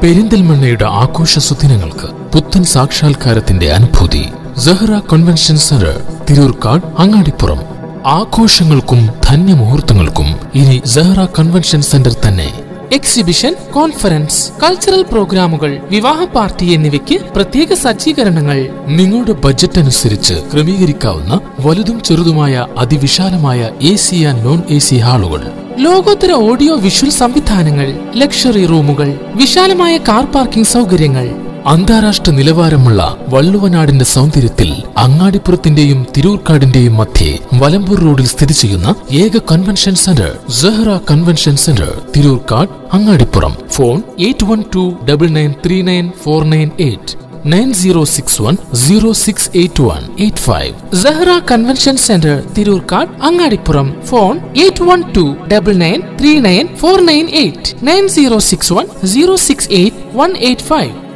പെരിന്തൽമണ്ണയുടെ ആഘോഷ സുദിനങ്ങൾക്ക് പുത്തൻ സാക്ഷാത്കാരത്തിന്റെ അനുഭൂതി സഹറ കൺവെൻഷൻ സെന്റർ തിരൂർക്കാട് അങ്ങാടിപ്പുറം ആഘോഷങ്ങൾക്കും ധന്യമുഹൂർത്തങ്ങൾക്കും ഇനി സഹറ കൺവെൻഷൻ സെന്റർ തന്നെ എക്സിബിഷൻ കോൺഫറൻസ് കൾച്ചറൽ പ്രോഗ്രാമുകൾ വിവാഹ പാർട്ടി എന്നിവയ്ക്ക് പ്രത്യേക സജ്ജീകരണങ്ങൾ നിങ്ങളുടെ ബജറ്റ് അനുസരിച്ച് ക്രമീകരിക്കാവുന്ന വലുതും ചെറുതുമായ അതിവിശാലമായ A C and non A C ഹാളുകൾ ലോകോത്തര ഓഡിയോ വിഷ്വൽ സംവിധാനങ്ങൾ ലക്ഷറി റൂമുകൾ വിശാലമായ കാർ പാർക്കിംഗ് സൗകര്യങ്ങൾ അന്താരാഷ്ട്ര നിലവാരമുള്ള വള്ളുവനാടിന്റെ സൗന്ദര്യത്തിൽ അങ്ങാടിപ്പുറത്തിന്റെയും തിരൂർക്കാടിന്റെയും മധ്യേ വലമ്പൂർ റോഡിൽ സ്ഥിതി ചെയ്യുന്ന ഏക convention centre Sahara convention centre Tirurkkad Angadipuram phone eight one two double nine three nine four nine eight nine zero six one zero six eight one eight five Sahara convention centre Tirurkkad Angadipuram phone eight one two double nine three nine four nine eight nine zero six one zero six eight one eight five